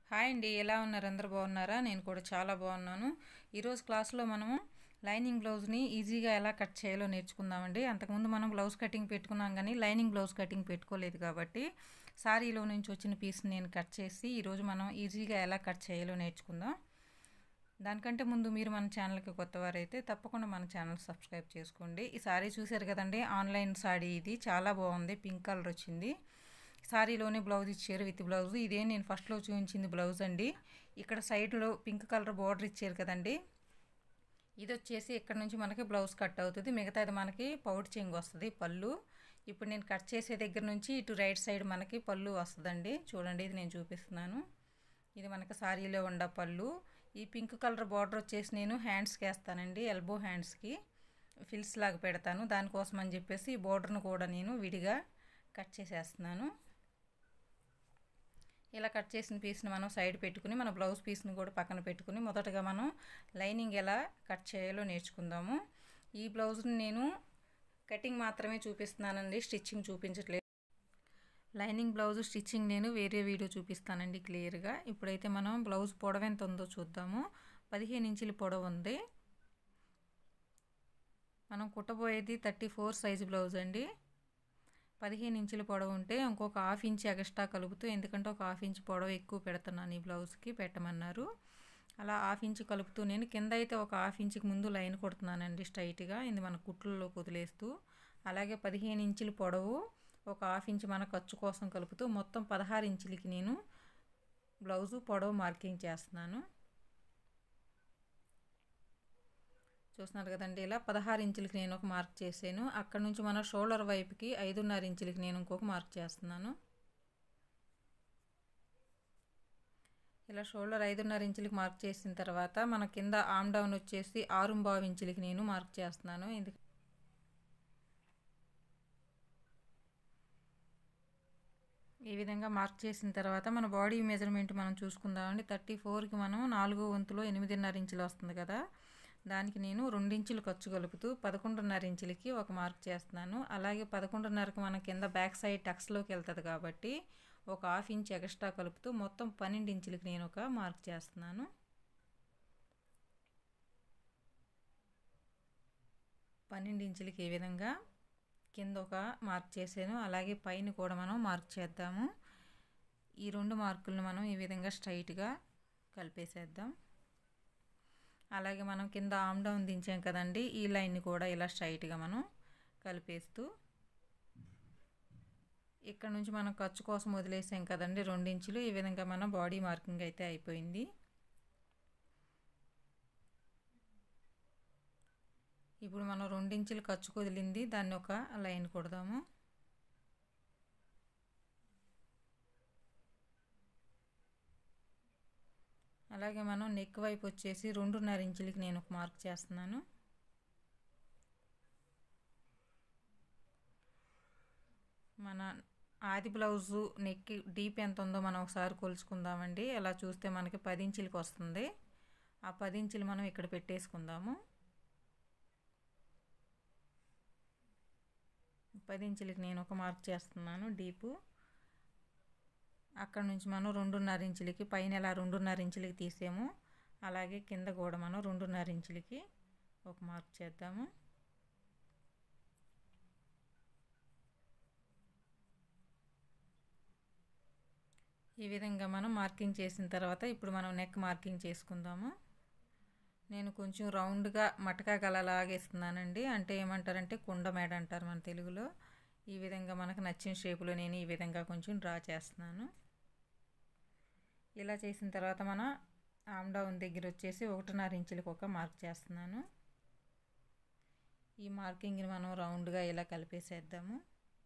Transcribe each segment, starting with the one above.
hi అండి ఎలా ఉన్నారు అందరు బాగున్నారా నేను కూడా చాలా బాగున్నాను ఈరోజు క్లాస్లో మనము లైనింగ్ బ్లౌజ్ని ఈజీగా ఎలా కట్ చేయాలో నేర్చుకుందామండి అంతకుముందు మనం బ్లౌజ్ కటింగ్ పెట్టుకున్నాం కానీ లైనింగ్ బ్లౌజ్ కటింగ్ పెట్టుకోలేదు కాబట్టి సారీలో నుంచి వచ్చిన పీస్ని నేను కట్ చేసి ఈరోజు మనం ఈజీగా ఎలా కట్ చేయాలో నేర్చుకుందాం దానికంటే ముందు మీరు మన ఛానల్కి కొత్తవారైతే తప్పకుండా మన ఛానల్ సబ్స్క్రైబ్ చేసుకోండి ఈ సారీ చూసారు కదండి ఆన్లైన్ సారీ ఇది చాలా బాగుంది పింక్ కలర్ వచ్చింది సారీలోనే బ్లౌజ్ ఇచ్చారు విత్ బ్లౌజ్ ఇదే నేను ఫస్ట్లో చూపించింది బ్లౌజ్ అండి ఇక్కడ సైడ్లో పింక్ కలర్ బార్డర్ ఇచ్చారు కదండి ఇది వచ్చేసి ఇక్కడ నుంచి మనకి బ్లౌజ్ కట్ అవుతుంది మిగతాది మనకి పౌడ్ చెంగు వస్తుంది పళ్ళు ఇప్పుడు నేను కట్ చేసే దగ్గర నుంచి ఇటు రైట్ సైడ్ మనకి పళ్ళు వస్తుందండి చూడండి ఇది నేను చూపిస్తున్నాను ఇది మనకి సారీలో ఉండ పళ్ళు ఈ పింక్ కలర్ బార్డర్ వచ్చేసి నేను హ్యాండ్స్కి వేస్తానండి ఎల్బో హ్యాండ్స్కి ఫిల్స్ లాగా పెడతాను దానికోసం అని చెప్పేసి ఈ బార్డర్ను కూడా నేను విడిగా కట్ చేసేస్తున్నాను ఇలా కట్ చేసిన పీస్ని మనం సైడ్ పెట్టుకుని మన బ్లౌజ్ పీస్ని కూడా పక్కన పెట్టుకుని మొదటగా మనం లైనింగ్ ఎలా కట్ చేయాలో నేర్చుకుందాము ఈ బ్లౌజ్ని నేను కటింగ్ మాత్రమే చూపిస్తున్నానండి స్టిచ్చింగ్ చూపించట్లేదు లైనింగ్ బ్లౌజ్ స్టిచ్చింగ్ నేను వేరే వీడియో చూపిస్తానండి క్లియర్గా ఇప్పుడైతే మనం బ్లౌజ్ పొడవ ఎంత ఉందో చూద్దాము పదిహేను ఇంచుల పొడవు ఉంది మనం కుట్టబోయేది థర్టీ ఫోర్ సైజు బ్లౌజ్ అండి పదిహేను ఇంచుల పొడవు ఉంటే ఇంకొక హాఫ్ ఇంచ్ ఎక్స్ట్రా కలుపుతూ ఎందుకంటే ఒక హాఫ్ ఇంచ్ పొడవు ఎక్కువ పెడుతున్నాను ఈ బ్లౌజ్కి పెట్టమన్నారు అలా హాఫ్ ఇంచ్ కలుపుతూ నేను కింద అయితే ఒక హాఫ్ ఇంచ్కి ముందు లైన్ కొడుతున్నానండి స్ట్రైట్గా ఇది మన కుట్లలో వదిలేస్తూ అలాగే పదిహేను ఇంచుల పొడవు ఒక హాఫ్ ఇంచ్ మన ఖర్చు కోసం కలుపుతూ మొత్తం పదహారు ఇంచులకి నేను బ్లౌజు పొడవు మార్కింగ్ చేస్తున్నాను చూస్తున్నారు కదండి ఇలా పదహారు ఇంచులకి నేను ఒక మార్క్ చేశాను అక్కడ నుంచి మన షోల్డర్ వైపుకి ఐదున్నర ఇంచులకి నేను ఇంకొక మార్క్ చేస్తున్నాను ఇలా షోల్డర్ ఐదున్నర ఇంచులకి మార్క్ చేసిన తర్వాత మన కింద ఆమ్ డౌన్ వచ్చేసి ఆరు బావు ఇంచులకి నేను మార్క్ చేస్తున్నాను ఎందుకు ఈ విధంగా మార్క్ చేసిన తర్వాత మన బాడీ మెజర్మెంట్ మనం చూసుకుందామండి థర్టీ ఫోర్కి మనం నాలుగో వంతులో ఎనిమిదిన్నర ఇంచులు వస్తుంది కదా దానికి నేను రెండించులు ఖర్చు కలుపుతూ పదకొండున్నర ఇంచులకి ఒక మార్క్ చేస్తున్నాను అలాగే పదకొండున్నరకు మన కింద బ్యాక్ సైడ్ టక్స్లోకి వెళ్తుంది కాబట్టి ఒక హాఫ్ ఇంచ్ ఎక్స్ట్రా కలుపుతూ మొత్తం పన్నెండు ఇంచులకి నేను ఒక మార్క్ చేస్తున్నాను పన్నెండు ఇంచులకి ఈ విధంగా కింద ఒక మార్క్ చేసాను అలాగే పైన కూడా మనం మార్క్ చేద్దాము ఈ రెండు మార్కులను మనం ఈ విధంగా స్ట్రైట్గా కలిపేసేద్దాం అలాగే మనం కింద ఆమ్ డౌన్ దించాం కదండి ఈ లైన్ని కూడా ఇలా స్ట్రైట్గా మనం కలిపేస్తూ ఇక్కడ నుంచి మనం ఖర్చు కోసం వదిలేసాం కదండి రెండించులు ఈ విధంగా మన బాడీ మార్కింగ్ అయితే అయిపోయింది ఇప్పుడు మనం రెండించులు ఖర్చు వదిలింది దాన్ని ఒక లైన్ కొడదాము అలాగే మనం నెక్ వైపు వచ్చేసి రెండున్నర ఇంచులకి నేను ఒక మార్క్ చేస్తున్నాను మన ఆది బ్లౌజు నెక్ డీప్ ఎంత ఉందో మనం ఒకసారి కొలుచుకుందామండి అలా చూస్తే మనకి పది ఇంచులకి వస్తుంది ఆ పది ఇంచులు మనం ఇక్కడ పెట్టేసుకుందాము పది ఇంచులకి నేను ఒక మార్క్ చేస్తున్నాను డీపు అక్కడ నుంచి మనం రెండున్నర ఇంచులకి పైన ఎలా రెండున్నర ఇంచులకి తీసాము అలాగే కింద కూడా మనం రెండున్నర ఇంచులకి ఒక మార్క్ చేద్దాము ఈ విధంగా మనం మార్కింగ్ చేసిన తర్వాత ఇప్పుడు మనం నెక్ మార్కింగ్ చేసుకుందాము నేను కొంచెం రౌండ్గా మటకా గలలాగేస్తున్నానండి అంటే ఏమంటారంటే కుండ మేడ అంటారు మన తెలుగులో ఈ విధంగా మనకు నచ్చిన షేపులో నేను ఈ విధంగా కొంచెం డ్రా చేస్తున్నాను ఇలా చేసిన తర్వాత మన ఆమ్ డౌన్ దగ్గర వచ్చేసి ఒకటిన్నర ఇంచులకు ఒక మార్క్ చేస్తున్నాను ఈ మార్కింగ్ని మనం రౌండ్గా ఇలా కలిపేసేద్దాము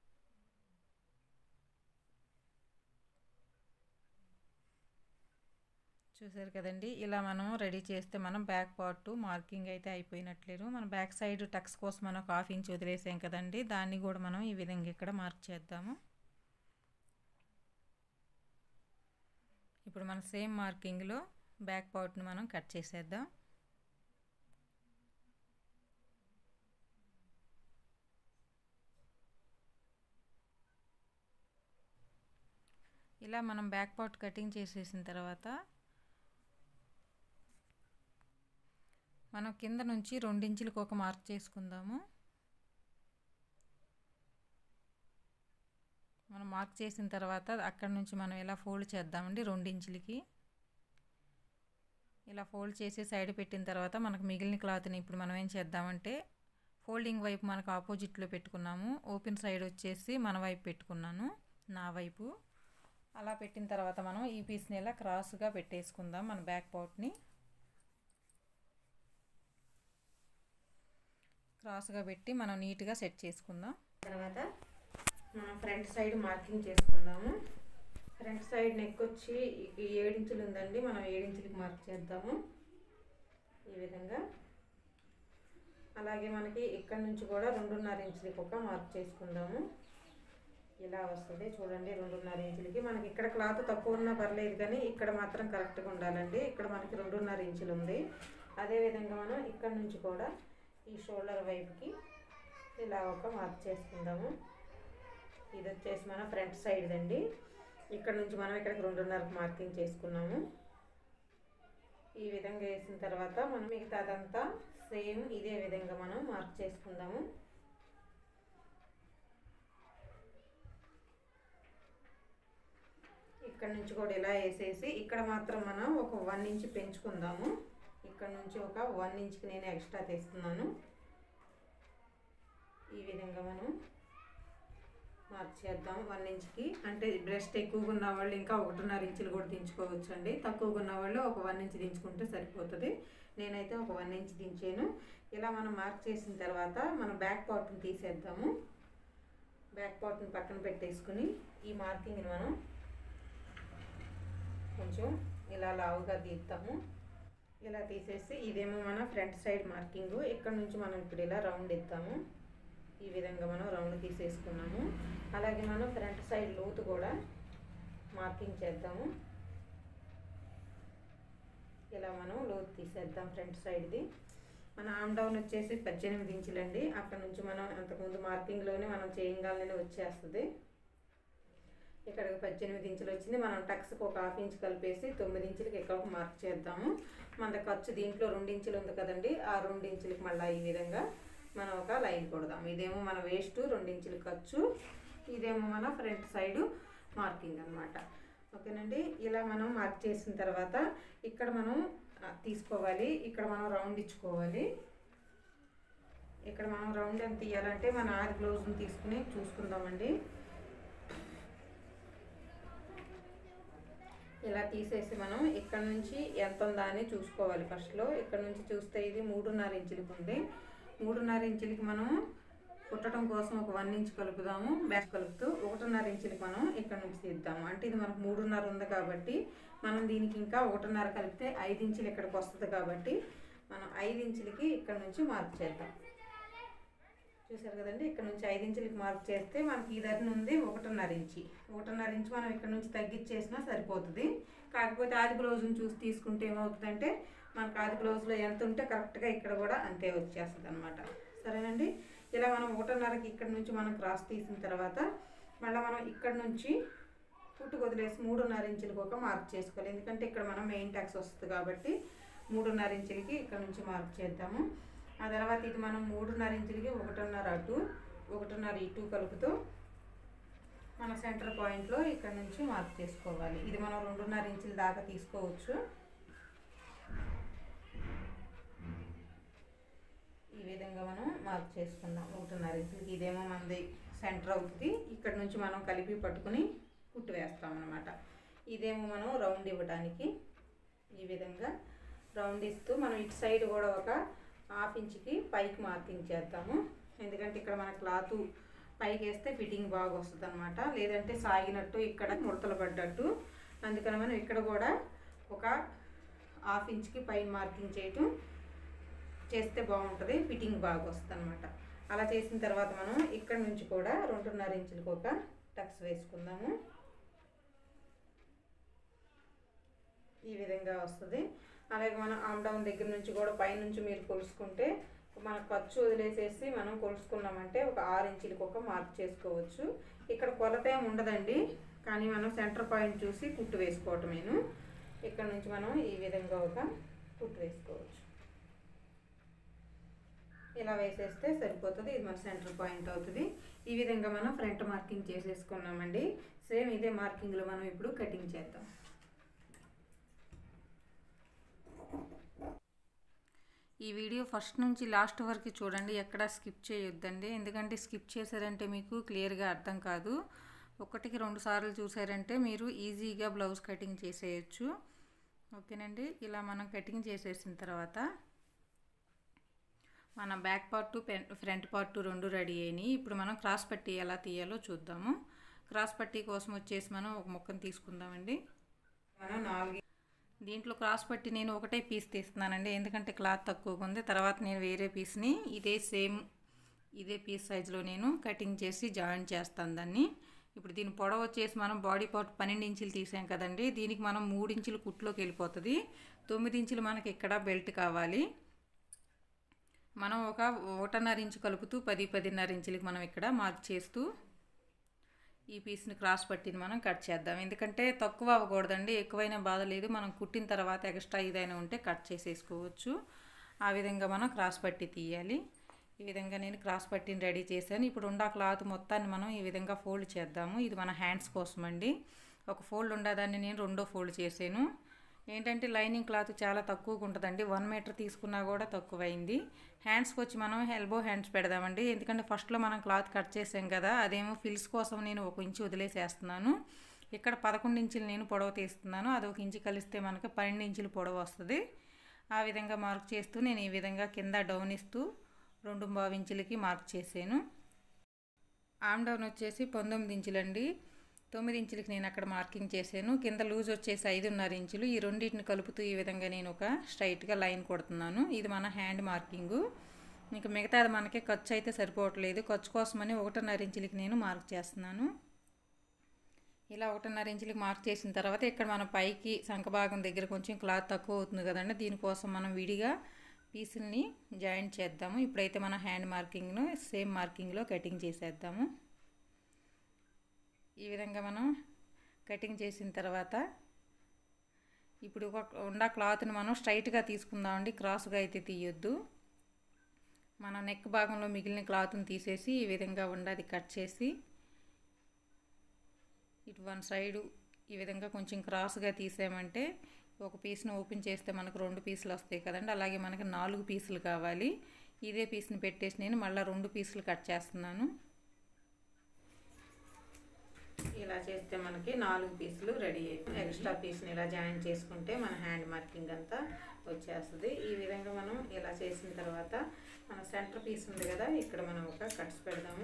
చూసారు కదండి ఇలా మనం రెడీ చేస్తే మనం బ్యాక్ పార్ట్ మార్కింగ్ అయితే అయిపోయినట్లేరు మన బ్యాక్ సైడ్ టక్స్ కోసం మనం ఒక హాఫ్ ఇంచ్ వదిలేసాం కదండి దాన్ని కూడా మనం ఈ విధంగా ఇక్కడ మార్క్ చేద్దాము ఇప్పుడు మన సేమ్ మార్కింగ్లో బ్యాక్ పార్ట్ని మనం కట్ చేసేద్దాం ఇలా మనం బ్యాక్ పార్ట్ కటింగ్ చేసేసిన తర్వాత మనం కింద నుంచి రెండించులకు ఒక మార్క్ చేసుకుందాము మనం మార్క్ చేసిన తర్వాత అక్కడ నుంచి మనం ఇలా ఫోల్డ్ చేద్దామండి రెండించులకి ఇలా ఫోల్డ్ చేసి సైడ్ పెట్టిన తర్వాత మనకు మిగిలిన క్లాత్ని ఇప్పుడు మనం ఏం చేద్దామంటే ఫోల్డింగ్ వైపు మనకు ఆపోజిట్లో పెట్టుకున్నాము ఓపెన్ సైడ్ వచ్చేసి మన వైపు పెట్టుకున్నాను నా వైపు అలా పెట్టిన తర్వాత మనం ఈ పీస్ని ఇలా క్రాస్గా పెట్టేసుకుందాం మన బ్యాక్ పార్ట్ని క్రాస్గా పెట్టి మనం నీట్గా సెట్ చేసుకుందాం తర్వాత మనం ఫ్రంట్ సైడ్ మార్కింగ్ చేసుకుందాము ఫ్రంట్ సైడ్ నెక్ వచ్చి ఈ ఏడించులు ఉందండి మనం ఏడించులకి మార్క్ చేద్దాము ఈ విధంగా అలాగే మనకి ఇక్కడ నుంచి కూడా రెండున్నర ఇంచులకి ఒక మార్క్ చేసుకుందాము ఇలా వస్తుంది చూడండి రెండున్నర ఇంచులకి మనకి ఇక్కడ క్లాత్ తక్కువ ఉన్నా పర్లేదు కానీ ఇక్కడ మాత్రం కరెక్ట్గా ఉండాలండి ఇక్కడ మనకి రెండున్నర ఇంచులు ఉంది అదేవిధంగా మనం ఇక్కడ నుంచి కూడా ఈ షోల్డర్ వైపుకి ఇలా ఒక మార్క్ చేసుకుందాము ఇది వచ్చేసి మన ఫ్రంట్ సైడ్ అండి ఇక్కడ నుంచి మనం ఇక్కడికి రెండున్నరకు మార్కింగ్ చేసుకున్నాము ఈ విధంగా వేసిన తర్వాత మనం మిగతాదంతా సేమ్ ఇదే విధంగా మనం మార్క్ చేసుకుందాము ఇక్కడ నుంచి కూడా ఇలా వేసేసి ఇక్కడ మాత్రం మనం ఒక వన్ ఇంచ్ పెంచుకుందాము ఇక్కడ నుంచి ఒక వన్ ఇంచ్కి నేను ఎక్స్ట్రా తీస్తున్నాను ఈ విధంగా మనం మార్క్ చేద్దాం వన్ ఇంచ్కి అంటే బ్రెస్ట్ ఎక్కువగా ఉన్న వాళ్ళు ఇంకా ఒకటిన్నర ఇంచులు కూడా దించుకోవచ్చు అండి తక్కువగా ఉన్న వాళ్ళు ఒక వన్ ఇంచ్ దించుకుంటే సరిపోతుంది నేనైతే ఒక వన్ ఇంచ్ దించాను ఇలా మనం మార్క్ చేసిన తర్వాత మనం బ్యాక్ పార్ట్ని తీసేద్దాము బ్యాక్ పార్ట్ని పక్కన పెట్టేసుకుని ఈ మార్కింగ్ని మనం కొంచెం ఇలా లావుగా తీద్దాము ఇలా తీసేసి ఇదేమో మన ఫ్రంట్ సైడ్ మార్కింగ్ ఇక్కడ నుంచి మనం ఇప్పుడు ఇలా రౌండ్ ఇద్దాము ఈ విధంగా మనం రౌండ్ తీసేసుకున్నాము అలాగే మనం ఫ్రంట్ సైడ్ లోతు కూడా మార్కింగ్ చేద్దాము ఇలా మనం లోతు తీసేద్దాం ఫ్రంట్ సైడ్ది మన ఆమ్ డౌన్ వచ్చేసి పద్దెనిమిది ఇంచులండి అక్కడ నుంచి మనం అంతకుముందు మార్కింగ్లోనే మనం చేయంగానే వచ్చేస్తుంది ఇక్కడికి పద్దెనిమిది ఇంచులు వచ్చింది మనం టక్స్కి ఒక హాఫ్ ఇంచ్ కలిపేసి తొమ్మిది ఇంచులకి ఇక్కడ ఒక మార్క్ చేద్దాము మన ఖర్చు దీంట్లో రెండు ఇంచులు ఉంది కదండి ఆ రెండు ఇంచులకి మళ్ళీ ఈ విధంగా మనం ఒక లైన్ కొడదాం ఇదేమో మన వేస్ట్ రెండు ఇంచుల ఖర్చు ఇదేమో మన ఫ్రంట్ సైడ్ మార్కింగ్ అనమాట ఓకేనండి ఇలా మనం మార్క్ చేసిన తర్వాత ఇక్కడ మనం తీసుకోవాలి ఇక్కడ మనం రౌండ్ ఇచ్చుకోవాలి ఇక్కడ మనం రౌండ్ ఎంత తీయాలంటే మన ఆది బ్లౌజ్ని తీసుకుని చూసుకుందామండి ఇలా తీసేసి మనం ఇక్కడ నుంచి ఎంత ఉందా అని చూసుకోవాలి ఫస్ట్లో ఇక్కడ నుంచి చూస్తే ఇది మూడున్నర ఇంచులకి ఉంది మూడున్నర ఇంచులకి మనం కుట్టడం కోసం ఒక వన్ ఇంచ్ కలుపుదాము బ్యాక్ కలుపుతూ ఒకటిన్నర ఇంచులకి మనం ఇక్కడ నుంచి తీద్దాము అంటే ఇది మనకు మూడున్నర ఉంది కాబట్టి మనం దీనికి ఇంకా ఒకటిన్నర కలిపితే ఐదు ఇంచులు ఇక్కడికి వస్తుంది కాబట్టి మనం ఐదు ఇంచులకి ఇక్కడ నుంచి మార్క్ చేద్దాం చూసారు కదండి ఇక్కడ నుంచి ఐదు ఇంచులకి మార్క్ చేస్తే మనకి ఈ ధరని ఉంది ఒకటిన్నర ఇంచి ఒకటిన్నర ఇంచి మనం ఇక్కడ నుంచి తగ్గించేసినా సరిపోతుంది కాకపోతే ఆది బ్లౌజ్ని చూసి తీసుకుంటే ఏమవుతుందంటే మనకు ఆది బ్లౌజ్లో ఎంత ఉంటే కరెక్ట్గా ఇక్కడ కూడా అంతే వచ్చేస్తుంది అనమాట సరేనండి ఇలా మనం ఒకటిన్నరకి ఇక్కడ నుంచి మనం క్రాస్ తీసిన తర్వాత మళ్ళీ మనం ఇక్కడ నుంచి పుట్టు వదిలేసి మూడున్నర ఇంచులకు ఒక మార్క్ చేసుకోవాలి ఎందుకంటే ఇక్కడ మనం మెయిన్ ట్యాక్స్ వస్తుంది కాబట్టి మూడున్నర ఇంచులకి ఇక్కడ నుంచి మార్క్ చేద్దాము ఆ తర్వాత ఇది మనం మూడున్నర ఇంచులకి ఒకటిన్నర అటు ఒకటిన్నర ఇటు కలుపుతూ మన సెంటర్ పాయింట్లో ఇక్కడ నుంచి మార్క్ చేసుకోవాలి ఇది మనం రెండున్నర ఇంచుల దాకా తీసుకోవచ్చు ఈ విధంగా మనం మార్క్ చేసుకుందాం ఒకటిన్నర ఇంచులకి ఇదేమో మనది సెంటర్ అవుతుంది ఇక్కడ నుంచి మనం కలిపి పట్టుకుని కుట్టు వేస్తాం అనమాట ఇదేమో మనం రౌండ్ ఇవ్వడానికి ఈ విధంగా రౌండ్ ఇస్తూ మనం ఇటు సైడ్ కూడా ఒక హాఫ్ ఇంచ్కి పైకి మార్కింగ్ చేద్దాము ఎందుకంటే ఇక్కడ మన క్లాత్ పైకి వేస్తే ఫిట్టింగ్ బాగా వస్తుంది అనమాట లేదంటే సాగినట్టు ఇక్కడ ముడతలు పడ్డట్టు అందుకని మనం ఇక్కడ కూడా ఒక హాఫ్ ఇంచ్కి పైన మార్కింగ్ చేయటం చేస్తే బాగుంటుంది ఫిట్టింగ్ బాగా వస్తుంది అనమాట అలా చేసిన తర్వాత మనం ఇక్కడ నుంచి కూడా రెండున్నర ఇంచులకు ఒక టక్స్ వేసుకుందాము ఈ విధంగా వస్తుంది అలాగే మనం ఆమ్ డౌన్ దగ్గర నుంచి కూడా పైనుంచి మీరు కొలుసుకుంటే మన ఖర్చు వదిలేసేసి మనం కొలుసుకున్నామంటే ఒక ఆరు ఇంచులకు ఒక మార్క్ చేసుకోవచ్చు ఇక్కడ కొలత ఏమి ఉండదండి కానీ మనం సెంటర్ పాయింట్ చూసి కుట్టు వేసుకోవటమేను ఇక్కడ నుంచి మనం ఈ విధంగా ఒక కుట్టు వేసుకోవచ్చు ఇలా వేసేస్తే సరిపోతుంది ఇది మన సెంటర్ పాయింట్ అవుతుంది ఈ విధంగా మనం ఫ్రంట్ మార్కింగ్ చేసేసుకున్నామండి సేమ్ ఇదే మార్కింగ్లో మనం ఇప్పుడు కటింగ్ చేద్దాం ఈ వీడియో ఫస్ట్ నుంచి లాస్ట్ వరకు చూడండి ఎక్కడ స్కిప్ చేయొద్దండి ఎందుకంటే స్కిప్ చేశారంటే మీకు క్లియర్గా అర్థం కాదు ఒకటికి రెండు సార్లు చూసారంటే మీరు ఈజీగా బ్లౌజ్ కటింగ్ చేసేయచ్చు ఓకేనండి ఇలా మనం కటింగ్ చేసేసిన తర్వాత మన బ్యాక్ పార్ట్ ఫ్రంట్ పార్ట్ రెండు రెడీ అయినాయి ఇప్పుడు మనం క్రాస్ పట్టీ ఎలా తీయాలో చూద్దాము క్రాస్ పట్టీ కోసం వచ్చేసి మనం ఒక ముక్కను తీసుకుందామండి మనం నాలుగు దీంట్లో క్రాస్ పట్టి నేను ఒకటే పీస్ తీస్తున్నానండి ఎందుకంటే క్లాత్ తక్కువగా ఉంది తర్వాత నేను వేరే పీస్ని ఇదే సేమ్ ఇదే పీస్ సైజులో నేను కటింగ్ చేసి జాయిన్ చేస్తాను దాన్ని ఇప్పుడు దీని పొడవు వచ్చేసి మనం బాడీ పార్ట్ పన్నెండు ఇంచులు తీసాం కదండి దీనికి మనం మూడు ఇంచులు కుట్లోకి వెళ్ళిపోతుంది తొమ్మిది ఇంచులు మనకి ఇక్కడ బెల్ట్ కావాలి మనం ఒక ఒకటిన్నర ఇంచు కలుపుతూ పది పదిన్నర ఇంచులకి మనం ఇక్కడ మార్క్ చేస్తూ ఈ పీస్ని క్రాస్ పట్టిని మనం కట్ చేద్దాం ఎందుకంటే తక్కువ అవ్వకూడదండి ఎక్కువైనా బాధ లేదు మనం కుట్టిన తర్వాత ఎక్స్ట్రా ఏదైనా ఉంటే కట్ చేసేసుకోవచ్చు ఆ విధంగా మనం క్రాస్ పట్టి తీయాలి ఈ విధంగా నేను క్రాస్ పట్టిని రెడీ చేశాను ఇప్పుడు ఉండా క్లాత్ మొత్తాన్ని మనం ఈ విధంగా ఫోల్డ్ చేద్దాము ఇది మన హ్యాండ్స్ కోసం అండి ఒక ఫోల్డ్ ఉండదాన్ని నేను రెండో ఫోల్డ్ చేశాను ఏంటంటే లైనింగ్ క్లాత్ చాలా తక్కువగా ఉంటుందండి వన్ మీటర్ తీసుకున్నా కూడా తక్కువైంది హ్యాండ్స్కి వచ్చి మనం ఎల్బో హ్యాండ్స్ పెడదామండి ఎందుకంటే ఫస్ట్లో మనం క్లాత్ కట్ చేసాం కదా అదేమో ఫిల్స్ కోసం నేను ఒక ఇంచు వదిలేసేస్తున్నాను ఇక్కడ పదకొండు ఇంచులు నేను పొడవ తీస్తున్నాను అది ఒక ఇంచు కలిస్తే మనకి పన్నెండు ఇంచులు పొడవ వస్తుంది ఆ విధంగా మార్క్ చేస్తూ నేను ఈ విధంగా కింద డౌన్ ఇస్తూ రెండు బావు ఇంచులకి మార్క్ చేశాను ఆమ్ డౌన్ వచ్చేసి పంతొమ్మిది ఇంచులండి తొమ్మిది ఇంచులకి నేను అక్కడ మార్కింగ్ చేశాను కింద లూజ్ వచ్చేసి ఐదున్నర ఇంచులు ఈ రెండింటిని కలుపుతూ ఈ విధంగా నేను ఒక స్ట్రైట్గా లైన్ కొడుతున్నాను ఇది మన హ్యాండ్ మార్కింగు ఇంకా మిగతాది మనకి ఖర్చు అయితే సరిపోవట్లేదు ఖర్చు కోసమని ఒకటిన్నర ఇంచులకి నేను మార్క్ చేస్తున్నాను ఇలా ఒకటిన్నర ఇంచులకి మార్క్ చేసిన తర్వాత ఇక్కడ మన పైకి సంఖభాగం దగ్గర కొంచెం క్లాత్ తక్కువ అవుతుంది కదండి దీనికోసం మనం విడిగా పీసుల్ని జాయింట్ చేద్దాము ఇప్పుడైతే మన హ్యాండ్ మార్కింగ్ను సేమ్ మార్కింగ్లో కటింగ్ చేసేద్దాము ఈ విధంగా మనం కటింగ్ చేసిన తర్వాత ఇప్పుడు ఒక ఉండా క్లాత్ని మనం స్ట్రైట్గా తీసుకుందామండి క్రాస్గా అయితే తీయొద్దు మన నెక్ భాగంలో మిగిలిన క్లాత్ని తీసేసి ఈ విధంగా ఉండది కట్ చేసి ఇటు వన్ సైడు ఈ విధంగా కొంచెం క్రాస్గా తీసామంటే ఒక పీస్ని ఓపెన్ చేస్తే మనకు రెండు పీసులు వస్తాయి కదండి అలాగే మనకి నాలుగు పీసులు కావాలి ఇదే పీస్ని పెట్టేసి నేను మళ్ళీ రెండు పీసులు కట్ చేస్తున్నాను ఇలా చేస్తే మనకి నాలుగు పీసులు రెడీ అయిపోయి ఎక్స్ట్రా పీస్ని ఇలా జాయిన్ చేసుకుంటే మన హ్యాండ్ మార్కింగ్ అంతా వచ్చేస్తుంది ఈ విధంగా మనం ఇలా చేసిన తర్వాత మన సెంటర్ పీస్ ఉంది కదా ఇక్కడ మనం ఒక కట్స్ పెడదాము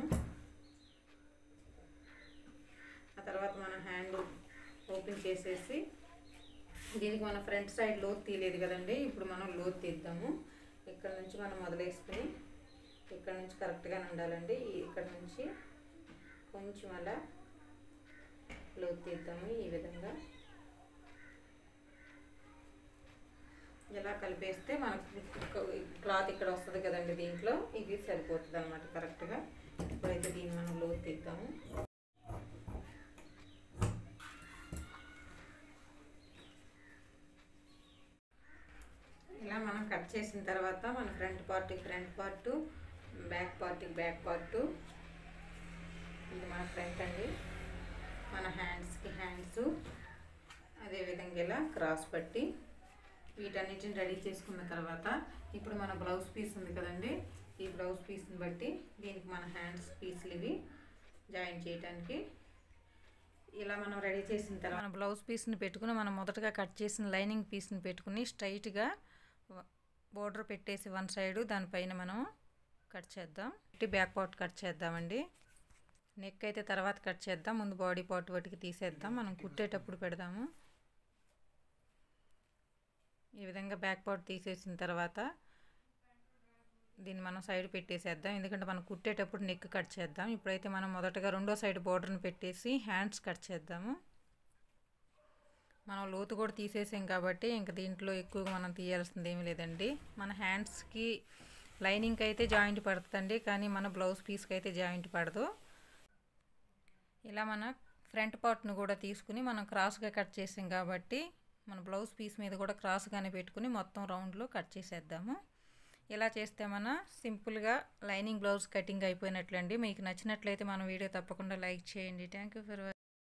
ఆ తర్వాత మన హ్యాండ్ ఓపెన్ చేసేసి దీనికి మన ఫ్రంట్ సైడ్ లోతు తీయలేదు కదండి ఇప్పుడు మనం లోతు తీద్దాము ఇక్కడ నుంచి మనం మొదలేసుకుని ఇక్కడ నుంచి కరెక్ట్గానే ఉండాలండి ఇక్కడ నుంచి కొంచెం అలా లోతు తీద్దాము ఈ విధంగా ఇలా కలిపేస్తే మనకు క్లాత్ ఇక్కడ వస్తుంది కదండి దీంట్లో ఇది సరిపోతుంది అనమాట కరెక్ట్గా ఇప్పుడైతే దీన్ని మనం లోతు తీద్దాము ఇలా మనం కట్ చేసిన తర్వాత మన ఫ్రంట్ పార్ట్కి ఫ్రంట్ పార్ట్ బ్యాక్ పార్ట్కి బ్యాక్ పార్ట్ ఇది మన ఫ్రంట్ అండి మన హ్యాండ్స్కి హ్యాండ్స్ అదేవిధంగా ఇలా క్రాస్ పట్టి వీటన్నిటిని రెడీ చేసుకున్న తర్వాత ఇప్పుడు మన బ్లౌజ్ పీస్ ఉంది కదండి ఈ బ్లౌజ్ పీస్ని బట్టి దీనికి మన హ్యాండ్స్ పీస్లు ఇవి జాయిన్ చేయడానికి ఇలా మనం రెడీ చేసిన తర్వాత మన బ్లౌజ్ పీస్ని పెట్టుకుని మనం మొదటగా కట్ చేసిన లైనింగ్ పీస్ని పెట్టుకుని స్ట్రైట్గా బోర్డర్ పెట్టేసి వన్ సైడు దానిపైన మనం కట్ చేద్దాం బ్యాక్ పార్ట్ కట్ చేద్దామండి నెక్ అయితే తర్వాత కట్ చేద్దాం ముందు బాడీ పార్ట్ వాటికి తీసేద్దాం మనం కుట్టేటప్పుడు పెడదాము ఈ విధంగా బ్యాక్ పార్ట్ తీసేసిన తర్వాత దీన్ని మనం సైడ్ పెట్టేసేద్దాం ఎందుకంటే మనం కుట్టేటప్పుడు నెక్ కట్ చేద్దాం ఇప్పుడైతే మనం మొదటగా రెండో సైడ్ బోర్డర్ని పెట్టేసి హ్యాండ్స్ కట్ చేద్దాము మనం లోతు కూడా తీసేసాం కాబట్టి ఇంక దీంట్లో ఎక్కువగా మనం తీయాల్సింది ఏమీ లేదండి మన హ్యాండ్స్కి లైనింగ్కి అయితే జాయింట్ పడుతుందండి కానీ మన బ్లౌజ్ పీస్కి అయితే జాయింట్ పడదు ఇలా మన ఫ్రంట్ పార్ట్ను కూడా తీసుకుని మనం క్రాస్గా కట్ చేసాం కాబట్టి మన బ్లౌజ్ పీస్ మీద కూడా క్రాస్గానే పెట్టుకుని మొత్తం రౌండ్లో కట్ చేసేద్దాము ఇలా చేస్తే మన సింపుల్గా లైనింగ్ బ్లౌజ్ కటింగ్ అయిపోయినట్లండి మీకు నచ్చినట్లయితే మన వీడియో తప్పకుండా లైక్ చేయండి థ్యాంక్ యూ ఫర్